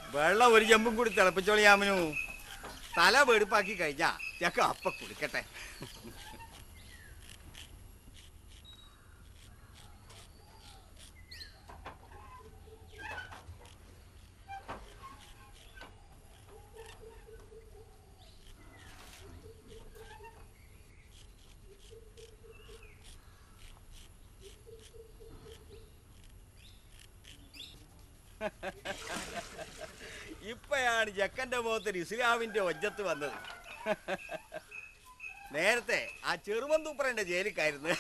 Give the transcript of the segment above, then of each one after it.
വെള്ളം ഒരു ചെമ്പും കൂടി തിളപ്പിച്ചോളിയാമനു തല വെടുപ്പാക്കി കഴിഞ്ഞാ ചക്ക അപ്പ കുടിക്കട്ടെ ഇപ്പയാണ് ചെക്കന്റെ മുഖത്ത് ഇസ്ലാമിന്റെ ഒജ്ജത്ത് വന്നത് നേരത്തെ ആ ചെറുമന്തൂപ്പറന്റെ ജയിലിക്കായിരുന്നു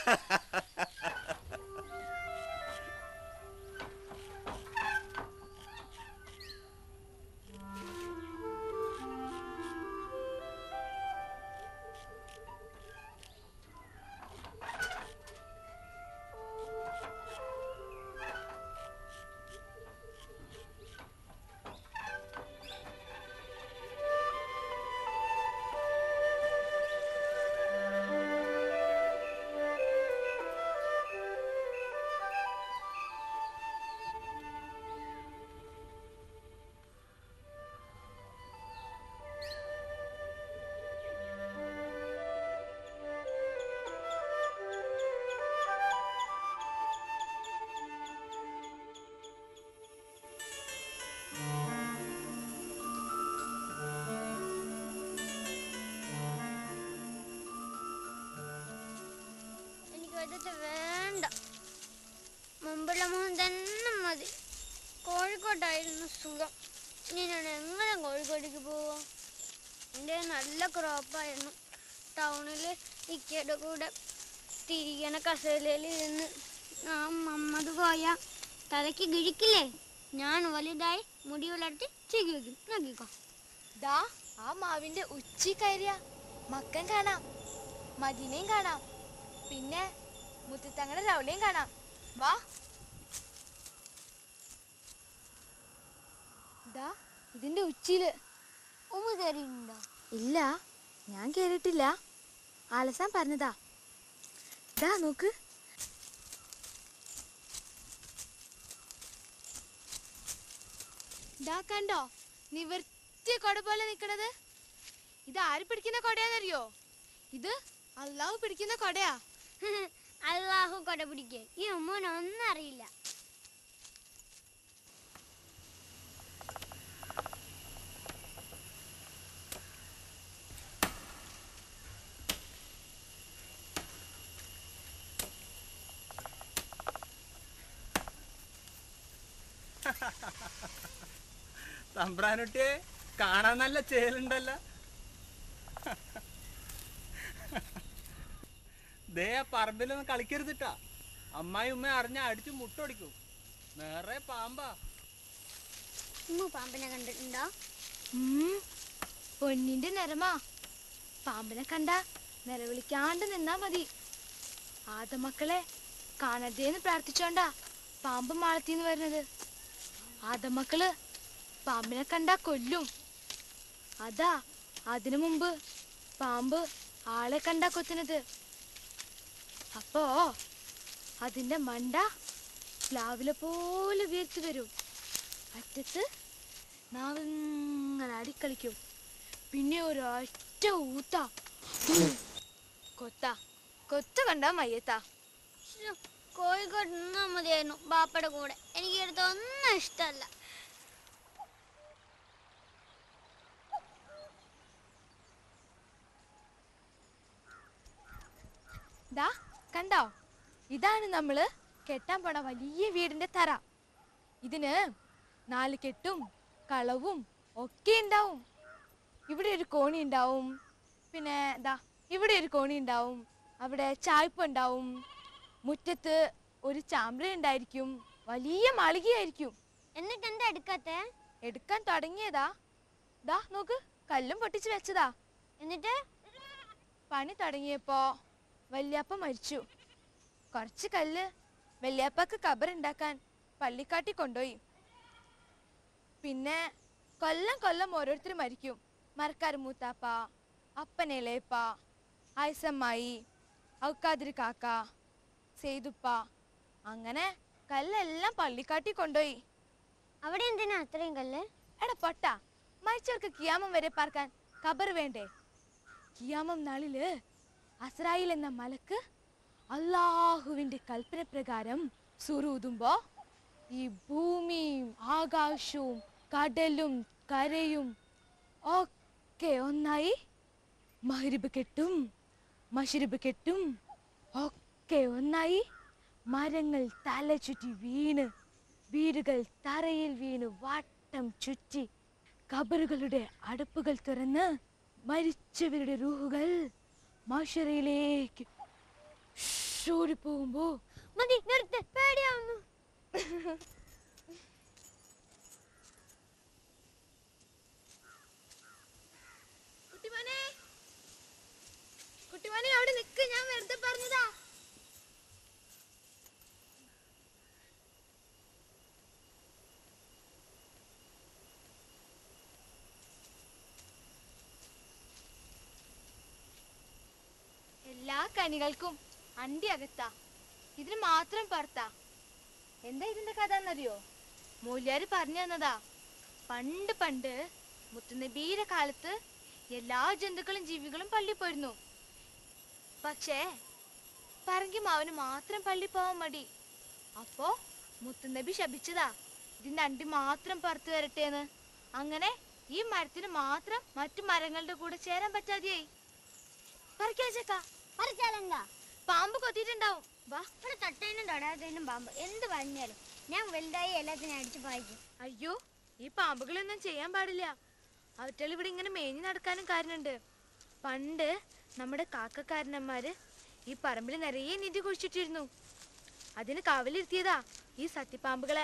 എനിക്ക് വൈദ്യുതി വേണ്ട മുമ്പുള്ള മോഹൻ തന്നെ മതി കോഴിക്കോട്ടായിരുന്നു സുഖം ഇനി ഞാൻ എങ്ങനെ കോഴിക്കോട്ടേക്ക് പോവാ എൻ്റെ നല്ല ക്രോപ്പായിരുന്നു ടൗണിൽ ഇക്കയുടെ കൂടെ തിരികണ കസേലയിൽ ഇരുന്ന് ആ മമ്മത് പോയ തലയ്ക്ക് കിഴിക്കില്ലേ ഞാൻ വലുതായി മുടി വളർത്തി ചെകി വെക്കും നോക്കിക്കോ ദാ ആ മാവിന്റെ ഉച്ചി കയറിയ മക്കൻ കാണാം മദീനയും കാണാം പിന്നെ മുത്തത്തങ്ങളുടെ രവളയും കാണാം വാ ദാ ഇതിന്റെ ഉച്ചിയില് ഉമ്മ കയറിയിട്ടുണ്ടോ ഇല്ല ഞാൻ കേറിയിട്ടില്ല ആലസാൻ പറഞ്ഞതാ ദാ നോക്ക് ദാ കണ്ടോ നിവർത്തിയ കൊട പോലെ നിക്കണത് ഇത് ആര് പിടിക്കുന്ന കൊടയാന്നറിയോ ഇത് അള്ളാഹു പിടിക്കുന്ന കൊടയാ അള്ളാഹു കൊട പിടിക്കേ ഈ അമ്മൂനൊന്നും അറിയില്ല തമ്പ്രാനൊട്ടിയെ കാണാൻ നല്ല ചേലുണ്ടല്ല ദേ ആ പറമ്പിലൊന്നും കളിക്കരുതിട്ടാ അമ്മായി ഉമ്മ അറിഞ്ഞ അടിച്ച് മുട്ടൊടിക്കും നേരെ പാമ്പാ ഉമ്മ പാമ്പിനെ കണ്ടിട്ടുണ്ടോ ഉം, പൊന്നിന്റെ നിറമാ പാമ്പിനെ കണ്ട നിലവിളിക്കാണ്ട് നിന്നാ മതി ആദമക്കളെ കാണരുതേന്ന് പ്രാർത്ഥിച്ചോണ്ടാ പാമ്പ് മാളത്തിന്ന് വരുന്നത് ആദമക്കള് പാമ്പിനെ കണ്ടാ കൊല്ലും അതാ അതിനു മുമ്പ് പാമ്പ് ആളെ കണ്ടാ കൊത്തുന്നത് അപ്പോ അതിന്റെ മണ്ട പ്ലാവിലെ പോലെ വീർത്ത് വരും അറ്റത്ത് നാവിങ്ങനെ അടിക്കളിക്കും പിന്നെ ഒരൊറ്റ ഊത്ത കൊത്ത കൊത്ത കണ്ടാ മയ്യത്താ ശ്ശോ, കോഴിക്കോട്ട് നിന്നാ മതിയായിരുന്നു ബാപ്പയുടെ കൂടെ എനിക്ക് എടുത്ത ഒന്നും ഇഷ്ടമല്ല ദാ കണ്ടോ ഇതാണ് നമ്മള് കെട്ടാൻ പോണ വലിയ വീടിന്റെ തറ ഇതിന് നാല് കെട്ടും കളവും ഒക്കെ ഉണ്ടാവും ഇവിടെ ഒരു കോണി ഉണ്ടാവും പിന്നെ ദാ ഇവിടെ ഒരു കോണി ഉണ്ടാവും അവിടെ ചായ്പ ഉണ്ടാവും മുറ്റത്ത് ഒരു ചാമ്പ്ര ഉണ്ടായിരിക്കും വലിയ മാളികയായിരിക്കും എന്നിട്ട് എന്താ എടുക്കാത്തെ എടുക്കാൻ തുടങ്ങിയതാ ദാ നോക്ക് കല്ലും പൊട്ടിച്ച് വെച്ചതാ എന്നിട്ട് പണി തുടങ്ങിയപ്പോ വല്യാപ്പ മരിച്ചു കുറച്ച് കല്ല് വല്യാപ്പക്ക് കബറുണ്ടാക്കാൻ പള്ളിക്കാട്ടി കൊണ്ടുപോയി പിന്നെ കൊല്ലം കൊല്ലം ഓരോരുത്തർ മരിക്കും മരക്കാർ മൂത്താപ്പ അപ്പനേലേപ്പ ആയിസമ്മായി ഔക്കാതിരി കാക്ക സെയ്തുപ്പ അങ്ങനെ കല്ലെല്ലാം പള്ളിക്കാട്ടി കൊണ്ടുപോയി അവിടെ എന്തിനാ അത്രയും കല്ല് എടാ പൊട്ട മരിച്ചവർക്ക് കിയാമം വരെ പാർക്കാൻ ഖബർ വേണ്ടേ കിയാമം നാളില് അസ്രായിൽ എന്ന മലക്ക് അള്ളാഹുവിന്റെ കൽപ്പന പ്രകാരം സുറൂതുമ്പോ ഈ ഭൂമിയും ആകാശവും കടലും കരയും ഒക്കെ ഒന്നായി മഹരിബ് കെട്ടും മഷരിബ് കെട്ടും ഒക്കെ ഒന്നായി മരങ്ങൾ തല ചുറ്റി വീണ് വീടുകൾ തറയിൽ വീണ് വട്ടം ചുറ്റി കബറുകളുടെ അടുപ്പുകൾ തുറന്ന് മരിച്ചവരുടെ റൂഹുകൾ മഷറയിലേക്ക് ഓടിപ്പോകുമ്പോ മതി നിർത്ത് പേടിയാവുന്നു കുട്ടിമോനെ കുട്ടിമോനെ അവിടെ നിക്ക് ഞാൻ വെറുതെ പറഞ്ഞതാ എല്ലാ കനികൾക്കും അണ്ടി അകത്താ ഇതിന് മാത്രം പറത്താ എന്താ ഇതിന്റെ കഥ എന്നറിയോ മൂല്യാര് പറഞ്ഞു തന്നതാ പണ്ട് പണ്ട് മുത്തുനബിയുടെ കാലത്ത് എല്ലാ ജന്തുക്കളും ജീവികളും പള്ളി പോയിരുന്നു പക്ഷേ പറങ്കി മാവന് മാത്രം പള്ളി പോവാൻ മടി അപ്പോ മുത്തുനബി ശപിച്ചതാ ഇതിന്റെ അണ്ടി മാത്രം പുറത്തു വരട്ടേന്ന് അങ്ങനെ ഈ മരത്തിന് മാത്രം മറ്റു മരങ്ങളുടെ കൂടെ ചേരാൻ പറ്റാതെയായി പറിക്കാൻ ചേക്ക പറിച്ചാലെന്താ പാമ്പ് കൊത്തിയിട്ടുണ്ടാവും വാ ഇവിടെ തൊട്ടതിനും തൊടാത്തതിനും പാമ്പ് എന്ത് പറഞ്ഞാലും ഞാൻ വലുതായി എല്ലാത്തിനും അടിച്ചു പായിക്കും അയ്യോ ഈ പാമ്പുകളൊന്നും ചെയ്യാൻ പാടില്ല അവറ്റകൾ ഇവിടെ ഇങ്ങനെ മേഞ്ഞു നടക്കാനും കാരണമുണ്ട് പണ്ട് നമ്മുടെ കാക്കക്കാരനന്മാര് ഈ പറമ്പിൽ നിറയെ നിധി കുഴിച്ചിട്ടിരുന്നു അതിന് കാവലിരുത്തിയതാ ഈ സത്യപ്പാമ്പുകളെ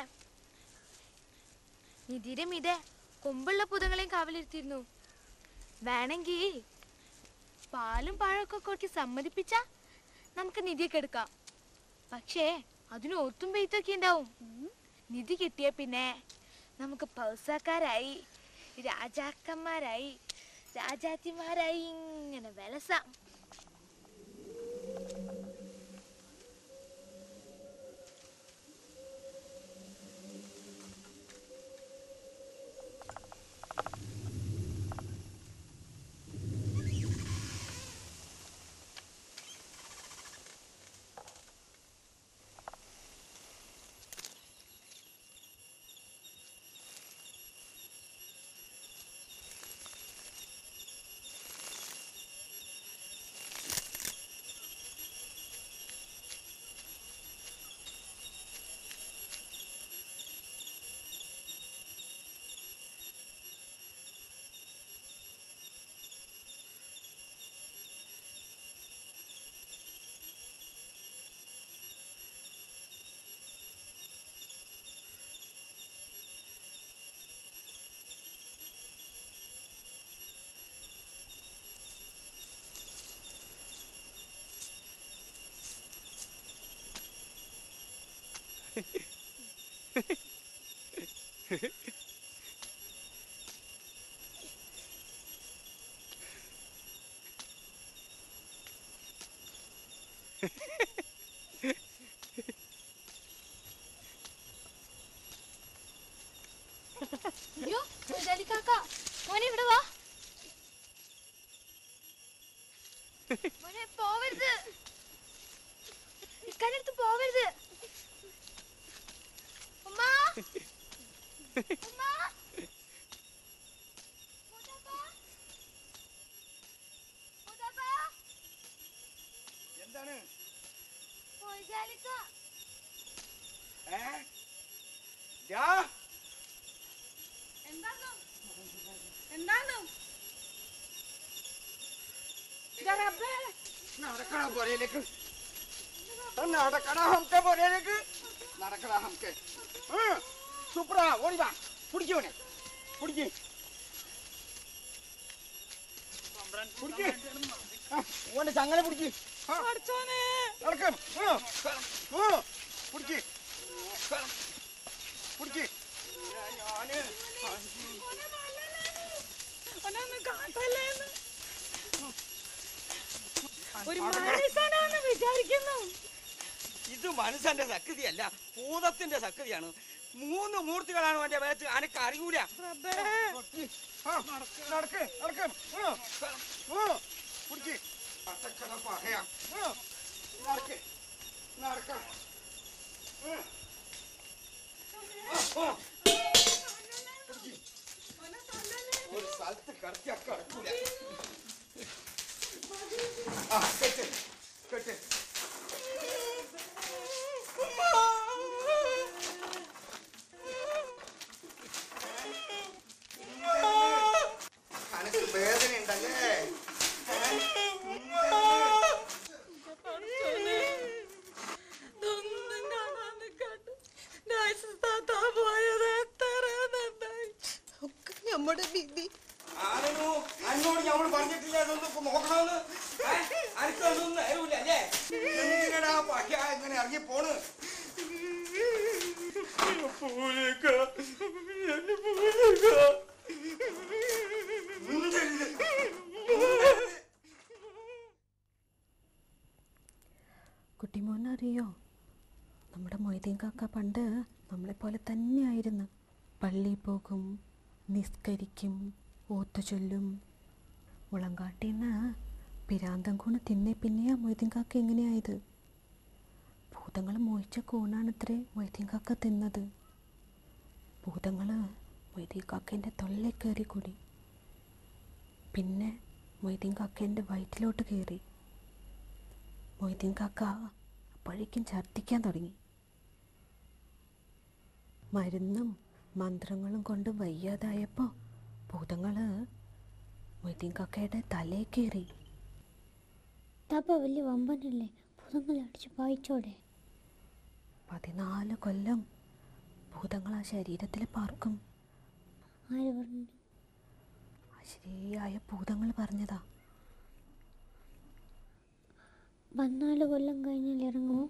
നിധിയുടെ മീതെ കൊമ്പുള്ള പുതങ്ങളെയും കാവലിരുത്തിയിരുന്നു വേണമെങ്കിൽ പാലും പഴമൊക്കെ കൊട്ടി സമ്മതിപ്പിച്ച നമുക്ക് നിധിയൊക്കെ എടുക്കാം പക്ഷേ അതിന് ഒത്തും പെയ്ത്തൊക്കെ ഉണ്ടാവും നിധി കിട്ടിയ പിന്നെ നമുക്ക് പൗസാക്കാരായി രാജാക്കന്മാരായി രാജാത്തിമാരായി ഇങ്ങനെ വിലസാം അയ്യോ കാക്ക മോനെ ഇവിടെ വാ മോനെ പോവരുത് ഇക്കാനടുത്ത് പോവരുത് ഉമ്മ ഉമ്മ മുതപ്പാ? മുതപ്പാ? എന്താണ് മൊയ്താലിക്ക. ഏ ദാ, എന്താന്നു? എന്താന്നു? നടക്കണ പുരയിലേക്ക് നടക്കണ ഹംക്കെ പുരയിലേക്ക് നടക്കണ ഹംക്കെ സൂപ്പറാ ഓടി വാ പിടിക്കോനെ പിടിക്ക് പിടിക്ക് ആ, ഓന്റെ ചങ്ങല പിടിക്ക് ആ, നടക്ക് ആ, ആ, പിടിക്ക് പിടിക്ക് ഞാന് ഒരു മനുഷ്യനാണ് വിചാരിക്കുന്നു ഇത് മനുഷ്യന്റെ ശക്തിയല്ല ഭൂതത്തിന്റെ ശക്തിയാണ് മൂന്ന് മൂർത്തികളാണ് അവന്റെ വേച്ച് അനക്ക് അറിയൂല ആ, നടക്ക് നടക്ക് ആ, ആ, പിടിക്ക്. അത്തക്കട പറയാ. ആ, നടക്ക് നടക്കാം ആ. ആ, ആ. പിടിക്ക്. ഒരു സ്ഥലത്ത് കിടത്തിയാ കിടക്കൂല ആ കെട്ട് കെട്ട് അനക്ക് വേദന ഉണ്ടല്ലേ ഇതൊന്നും കാണാൻ നിൽക്കാണ്ട് നൈസ് താത്താ പോയത് എത്ര നന്നായി ഒക്കെ നമ്മുടെ വിധി ആരനു അന്നോട് ഞമ്മള് പറഞ്ഞിട്ടില്ല ഇതൊന്നും ഇപ്പൊ നോക്കണമെന്ന് ഏ? അനക്കൊന്നും നേരൂല അല്ലേ എന്തിനടാ പഹ ഇങ്ങനെ ഇറങ്ങി പോണ് മുണ്ടരുത്. മുണ്ടരുത്. കുട്ടിമോനറിയോ നമ്മുടെ മൊയ്തീൻ കാക്ക പണ്ട് നമ്മളെപ്പോലെ തന്നെയായിരുന്നു പള്ളിയിൽ പോകും നിസ്കരിക്കും ഓത്തുചൊല്ലും മുളങ്കാട്ടിന്ന് പിരാന്തം കൂണ് തിന്നെ പിന്നെയാ മൊയ്തീൻ കാക്ക എങ്ങനെയായത് ഭൂതങ്ങൾ മോഹിച്ച കൂണാണത്രേ മൊയ്തീൻ കാക്ക തിന്നത് ഭൂതങ്ങൾ മൊയ്തീൻ കാക്കേൻ്റെ തൊള്ളിൽ കയറി കൂടി പിന്നെ മൊയ്തീൻ കാക്കേൻ്റെ വയറ്റിലോട്ട് കയറി മൊയ്തീൻ കാക്ക അപ്പോഴേക്കും ഛർദ്ദിക്കാൻ തുടങ്ങി മരുന്നും മന്ത്രങ്ങളും കൊണ്ട് വയ്യാതായപ്പോൾ ഭൂതങ്ങൾ മൊയ്തീൻ കാക്കയുടെ തലയിൽ കയറി താപ്പ വലിയ വമ്പനല്ലേ ഭൂതങ്ങളെ അടിച്ച് പായിച്ചോടെ പതിനാല് കൊല്ലം ഭൂതങ്ങൾ ആ ശരീരത്തിൽ പാർക്കും ആര് പറഞ്ഞു അശരിയായ ഭൂതങ്ങൾ പറഞ്ഞതാ പതിനാല് കൊല്ലം കഴിഞ്ഞാൽ ഇറങ്ങുമോ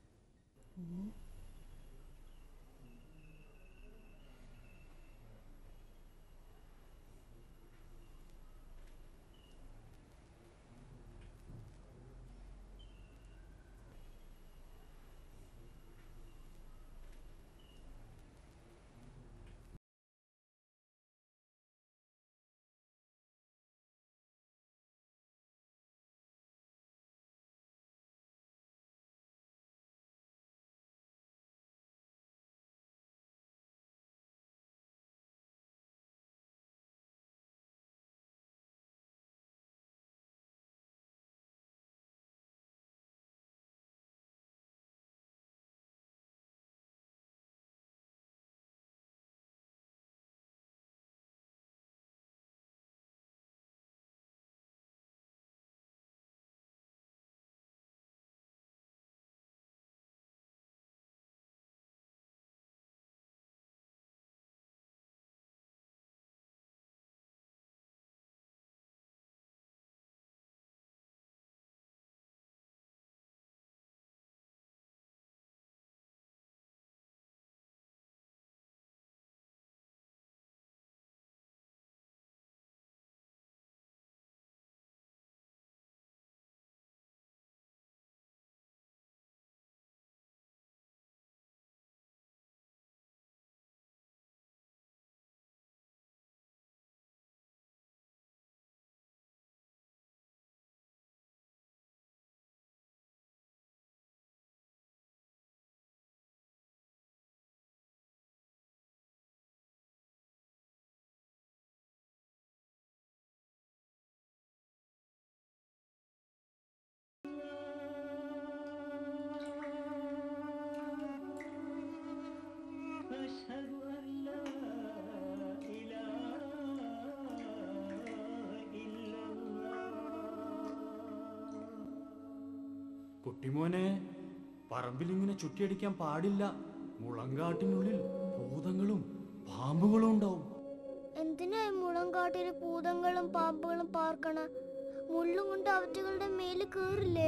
കുട്ടിമോനെ പറമ്പിലിങ്ങനെ ചുറ്റിയടിക്കാൻ പാടില്ല മുളങ്കാട്ടിനുള്ളിൽ ഭൂതങ്ങളും പാമ്പുകളും ഉണ്ടാവും എന്തിനാ ഈ മുളങ്കാട്ടിൽ ഭൂതങ്ങളും പാമ്പുകളും പാർക്കണ മുള്ളും കൊണ്ട് അവറ്റകളുടെ മേല് കേറില്ലേ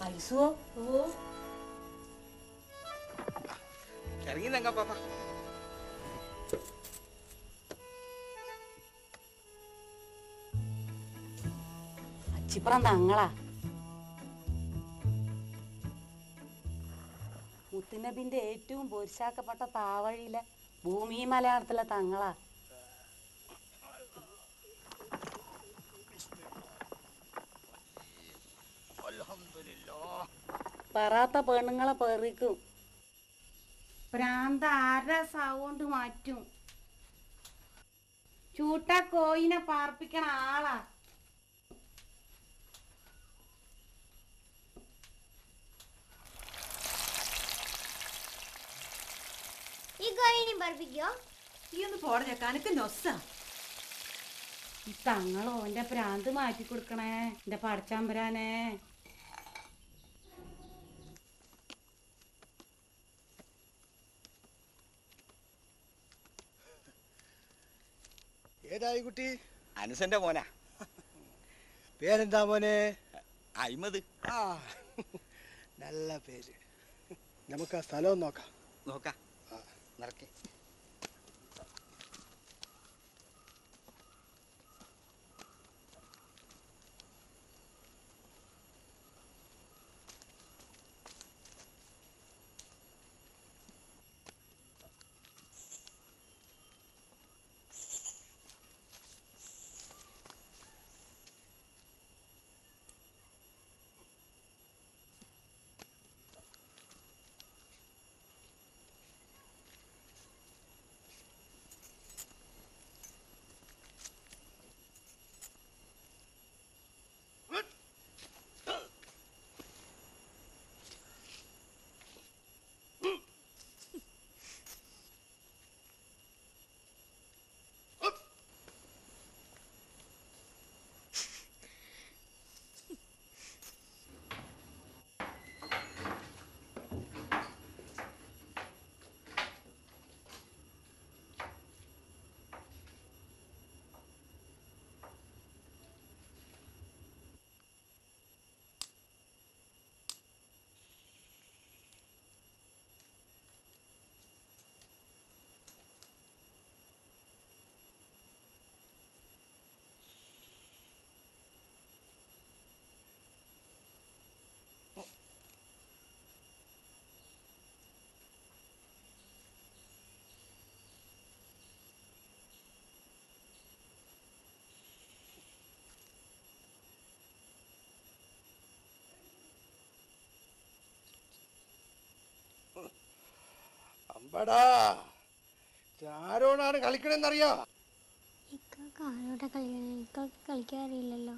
ഐസുവോ ഓ ഇറങ്ങി തങ്ക പാപ്പ അച്ചിപ്പുറം തങ്ങളാ മുത്തുനബിന്റെ ഏറ്റവും പൊരിശാക്കപ്പെട്ട താവഴിയിലെ ഭൂമി മലയാളത്തിലെ തങ്ങളാ പറയാത്ത പെണ്ണുങ്ങളെ പെറിക്കും പ്രാന്ത അര സൗണ്ട് മാറ്റും ചൂട്ട കോയിനെ പാർപ്പിക്കണ ആളാ ഈ കോയിനി പറപ്പിക്കോ ഈ ഒന്ന് പോട ചെക്കാനൊക്കെ നൊസ്സാ ഈ തങ്ങളോ എന്റെ പ്രാന്ത് മാറ്റി കൊടുക്കണേ എന്റെ പടച്ചാമ്പരാനെ ഏതായി കുട്ടി അനുസന്റെ മോനാ പേരെന്താ മോനെ അയിമത് ആ നല്ല പേര് നമുക്ക് ആ സ്ഥലം നോക്കാം നോക്കാം നടക്കേ അമ്പടാ ആരോടാണ് കളിക്കണെന്നറിയോ ഇക്കൊക്കെ ആരോടെ കളിക്കണം ഇക്കൊക്കെ കളിക്കാൻ അറിയില്ലല്ലോ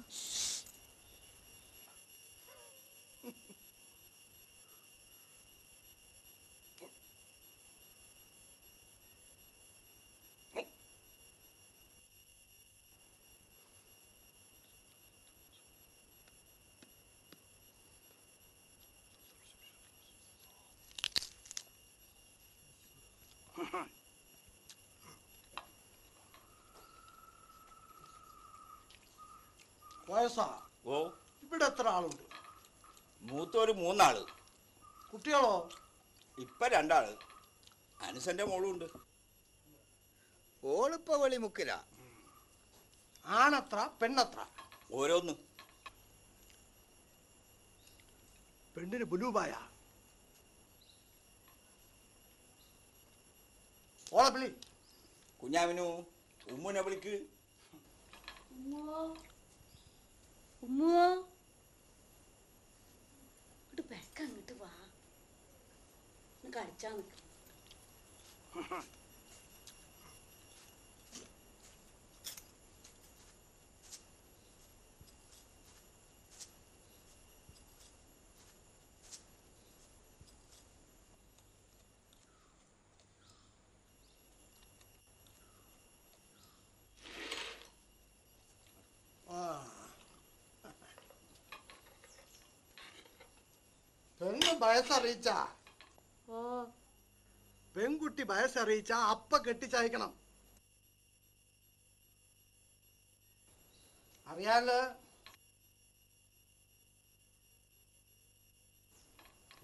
വയസ്സാ ഓ ഇവിടെ എത്ര ആളുണ്ട് മൂത്തൊരു മൂന്നാള് കുട്ടികളോ ഇപ്പൊ രണ്ടാള് അനുസന്റെ മോളും ഉണ്ട് ഓളിപ്പോ വെളിമുക്കില ആണത്ര പെണ്ണത്ര ഓരോന്ന് പെണ്ണിന് ബുലൂബായ ഓളെ വിളി കുഞ്ഞാവിനു ഉമ്മുനെ വിളിക്ക് ഉമ്മോ ഉമ്മോ ഇങ്ങോട്ട് പെക്ക അങ്ങോട്ട് വാ ഒന്ന് കളിച്ചാ നിക്ക് ആ. പെണ്ണ് വയസ്സറിയിച്ച ഓ പെൺകുട്ടി വയസ്സറിയിച്ച അപ്പ കെട്ടിച്ചയക്കണം അറിയാലോ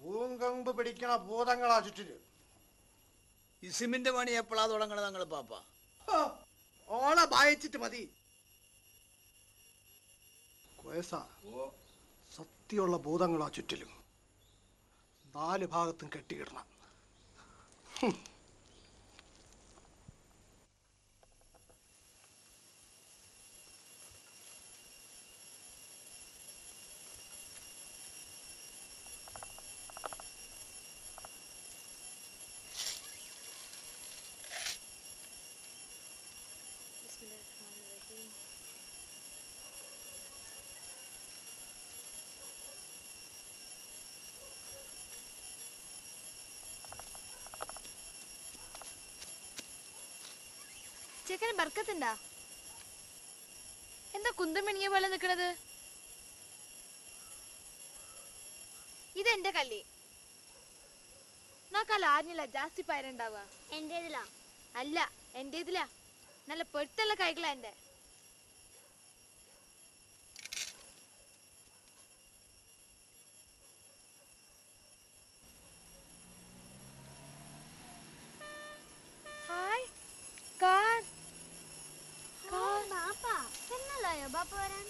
പൂങ്കമ്പ് പിടിക്കണ ഭൂതങ്ങളാ ചുറ്റില് ഇസിമിന്റെ പണി എപ്പോഴാ തുടങ്ങണത് ഞങ്ങള് പാപ്പ ഹോ, ഓളെ വായിച്ചിട്ട് മതി കൊയസ സത്യമുള്ള ഭൂതങ്ങളാ ചുറ്റിലും നാല് ഭാഗത്തും കെട്ടിയിടണം ഹും. ചെക്കന് ബർക്കത്തുണ്ടാ എന്താ കുന്തം മിണിങ്ങിയ പോലെ നിക്കണത് ഇതെന്റെ കള്ളി നോക്കാലോ ആരിനില്ല ജാസ്തി പയറുണ്ടാവുക എന്റേതിലാ അല്ല എന്റെ ഇതിലാ നല്ല പൊരുത്തുള്ള കൈകളാ എന്റെ ഹായ് കാർ ബാപ്പ എന്നല്ലായോ ബാപ്പ വരാൻ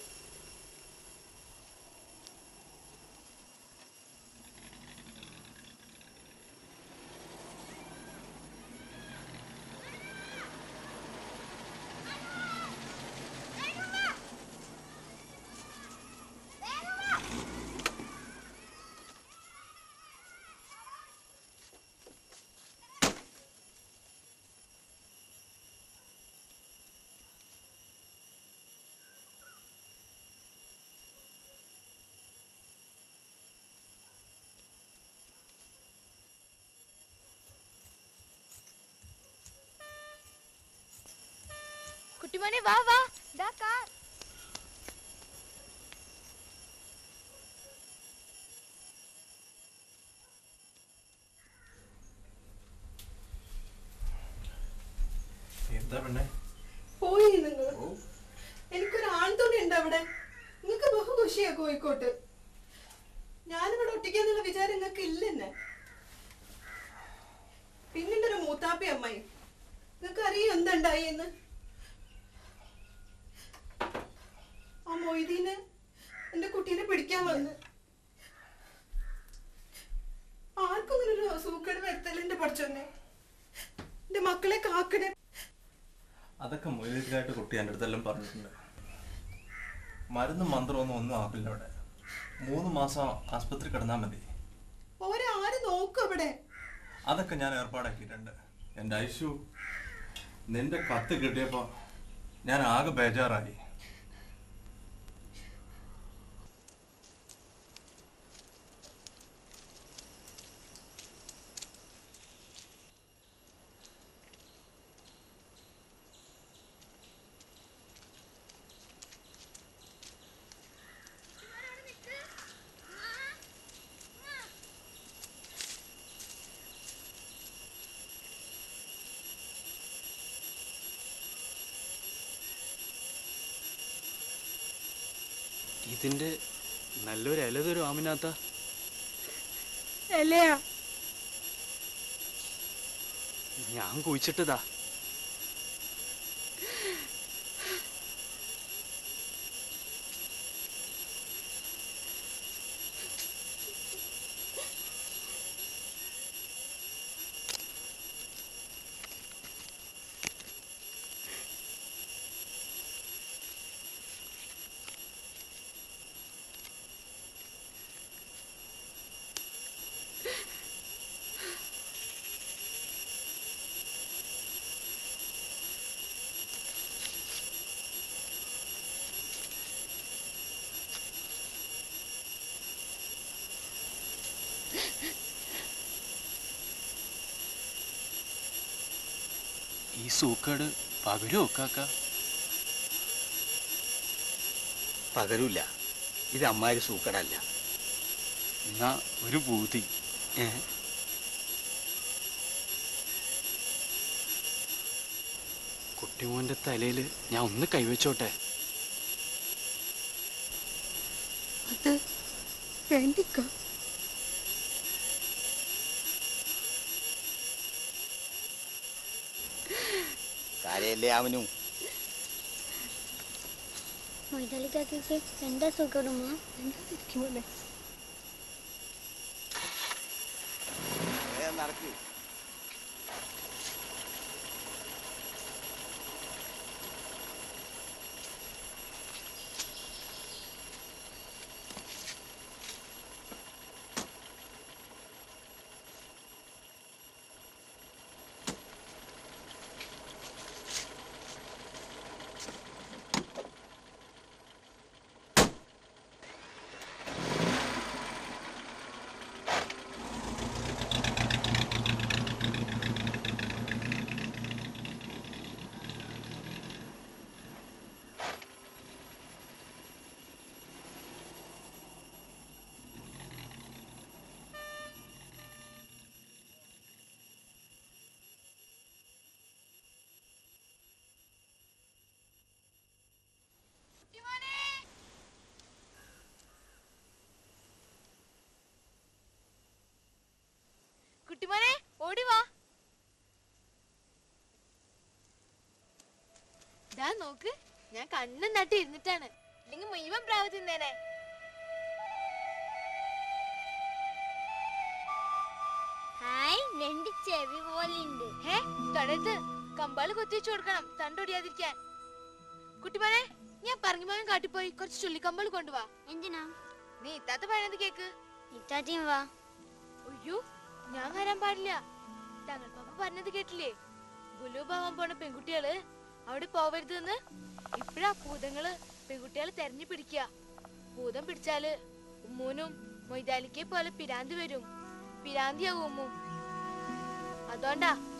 കുട്ടിമോനെ വാ വാ ദാ കാർ എന്താ പെണ്ണെ പോയി നിങ്ങൾ എനിക്കൊരു ആൺതുണി ഉണ്ട് അവിടെ നിങ്ങൾക്ക് ബഹുഖുഷിയാ കോഴിക്കോട്ട് ഞാനിവിടെ ഒട്ടിക്കാന്നുള്ള വിചാരം നിങ്ങൾക്ക് ഇല്ലെന്നെ പിന്നിന്റെ ഒരു മൂത്താപ്പി അമ്മായി നിങ്ങൾക്ക് അറിയോ എന്തുണ്ടായി എന്ന് ആ മൊയ്തീന് എന്റെ കുട്ടീനെ പിടിക്കാൻ വന്ന് ആർക്കും ഇങ്ങനെ ഒരു സൂക്കേട് വരുത്തല്ല എന്റെ പഠിച്ചോന്നെ എന്റെ മക്കളെ കാക്കണേ അതൊക്കെ മൊയിലായിട്ട് കുട്ടി എൻ്റെ അടുത്തെല്ലാം പറഞ്ഞിട്ടുണ്ട് മരുന്നും മന്ത്രമൊന്നും ഒന്നും ആക്കില്ല അവിടെ മൂന്ന് മാസം ആസ്പത്രി കിടന്നാൽ മതി ഓരാര് നോക്കും അവിടെ അതൊക്കെ ഞാൻ ഏർപ്പാടാക്കിയിട്ടുണ്ട് എൻ്റെ ഐശു നിന്റെ കത്ത് കിട്ടിയപ്പോൾ ഞാൻ ആകെ ബേജാറായി ഇതിന്റെ നല്ലൊരു ഇല തരും ആമിനാത്ത അല്ലയാ ഞാൻ കുഴിച്ചിട്ടതാ ഈ സൂക്കേട് പകരോ കാക്ക പകരൂല ഇത് അമ്മാരി സൂക്കടല്ല എന്നാ ഒരു ഭൂതി ഏ കുട്ടിമോന്റെ തലയിൽ ഞാൻ ഒന്ന് കൈവച്ചോട്ടെ അത് വേണ്ടിക്ക ആരെയല്ലേ അവനും മൊയ്തലിക്കാക്കിക്ക് എന്താ സുഖടുമോ നടക്ക് കുട്ടിമോനെ ഓടി വാ ദാ നോക്ക് ഞാൻ കണ്ണും നട്ടി ഇരുന്നിട്ടാണ് ഇല്ലെങ്കിൽ മുഴുവൻ പ്രാവ് തിന്നേനെ ഹായ് രണ്ട് ചെവി പോലെ ഉണ്ട് ഹേ തൊടരുത് കമ്പാള് കൊത്തിവെച്ചു കൊടുക്കണം തണ്ടൊടിയാതിരിക്കാൻ കുട്ടിമോനെ ഞാൻ പറഞ്ഞു പോകാൻ കാട്ടിപ്പോയി കുറച്ച് ചുള്ളിക്കമ്പാൾ കൊണ്ടുവാ എന്തിനാ നീ ഇത്താത്ത പറയുന്നത് കേക്ക് ഇത്താത്തിയും വാ അയ്യോ ഞാൻ വരാൻ പാടില്ല തങ്ങൾ പാപ്പ പറഞ്ഞത് കേട്ടില്ലേ ഗുലുബാവാൻ പോണ പെൺകുട്ടികള് അവിടെ പോവരുതെന്ന് ഇപ്പഴാ ഭൂതങ്ങള് പെൺകുട്ടികളെ തെരഞ്ഞു പിടിക്കുക ഭൂതം പിടിച്ചാല് ഉമ്മൂനും മൊയ്താലിക്കെ പോലെ പിരാന്തി വരും പിരാന്തിയാവും ഉമ്മു അതുകൊണ്ടാ